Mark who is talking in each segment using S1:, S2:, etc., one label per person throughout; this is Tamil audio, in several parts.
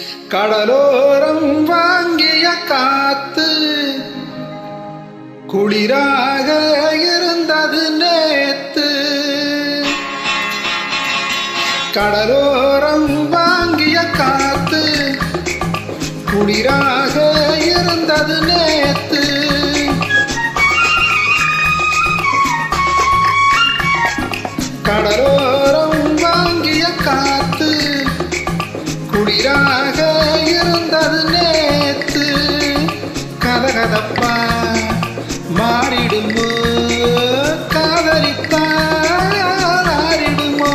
S1: கடலோரம் வாங்கிய காத்து குளிராக இருந்தது நேத்து கடலோரம் வாங்கிய காத்து குளிராக இருந்தது நேத்து கடலோரம் வாங்கிய காத்து குளிராக இருந்தது நேத்து கதகதப்பா மாறிடுமோ காதலித்தால் ஆறிடுமோ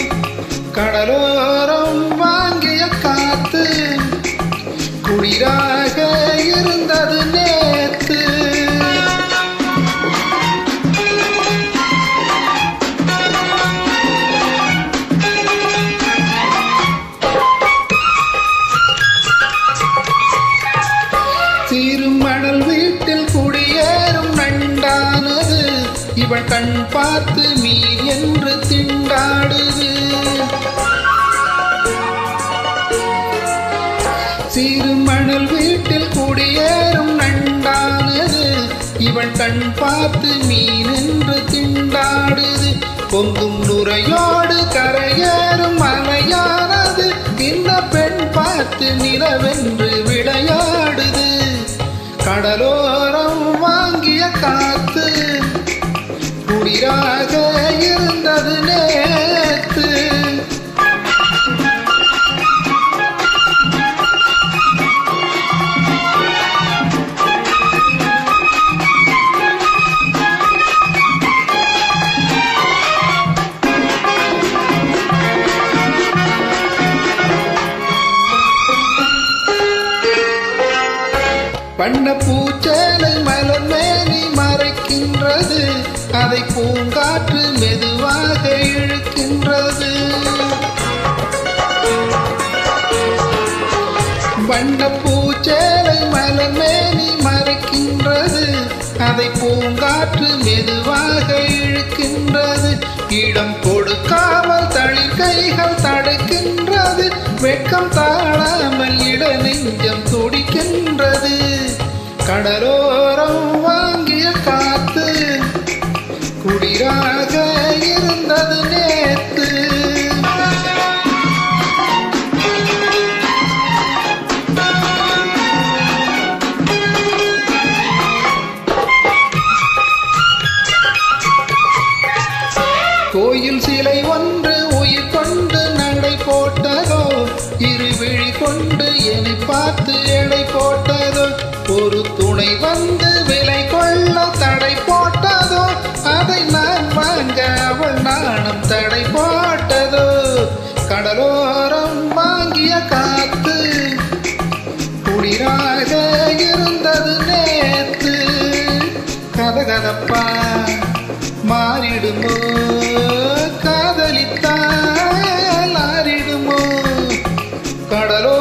S1: கடலோரம் வாங்கிய காத்து குளிராக இருந்தது நேத்து திருமணல் வீட்டில் குடியேறும் நண்டானது இவள் கண் பார்த்து மீன் என்று திண்டாடுது சிறுமணல் வீட்டில் குடியேறும் நண்டானது இவள் கண் பார்த்து மீன் என்று திண்டாடுது பொங்கும் நுரையோடு கரையேறும் மலையானது இந்த பெண் பார்த்து நிலவென்று விளையாடுது கடலோரம் வாங்கிய காத்து குளிராக இருந்தது நேத்து வண்ண பூச்சேலை மலர் மேனி மறைக்கின்றது அதை பூங்காற்று மெதுவாக இழுக்கின்றது வண்ண பூச்சேலை மலர் மேனி மறைக்கின்றது அதை பூங்காற்று மெதுவாக இழுக்கின்றது இடம் கொடுக்காமல் தளிர் கைகள் தடுக்கின்றது வெட்கம் தாழாமல் இட நெஞ்சம் துடிக்கின்றது கடலோரம் வாங்கிய காத்து குளிராக இருந்தது நேத்து கோயில் சிலை ஒன்று உயிர் கொண்டு நடை போட்டதோ இருவிழி கொண்டு என்னை பார்த்து எடை போட்டதோ ஒரு துணை வந்து விலை கொள்ள தடை போட்டதோ அதை நான் வாங்க அவள் நாணம் தடை போட்டதோ கடலோரம் வாங்கிய காத்து குளிராக இருந்தது நேத்து கதகதப்பா மாறிடுமோ காதலித்தால் ஆறிடுமோ கடலோ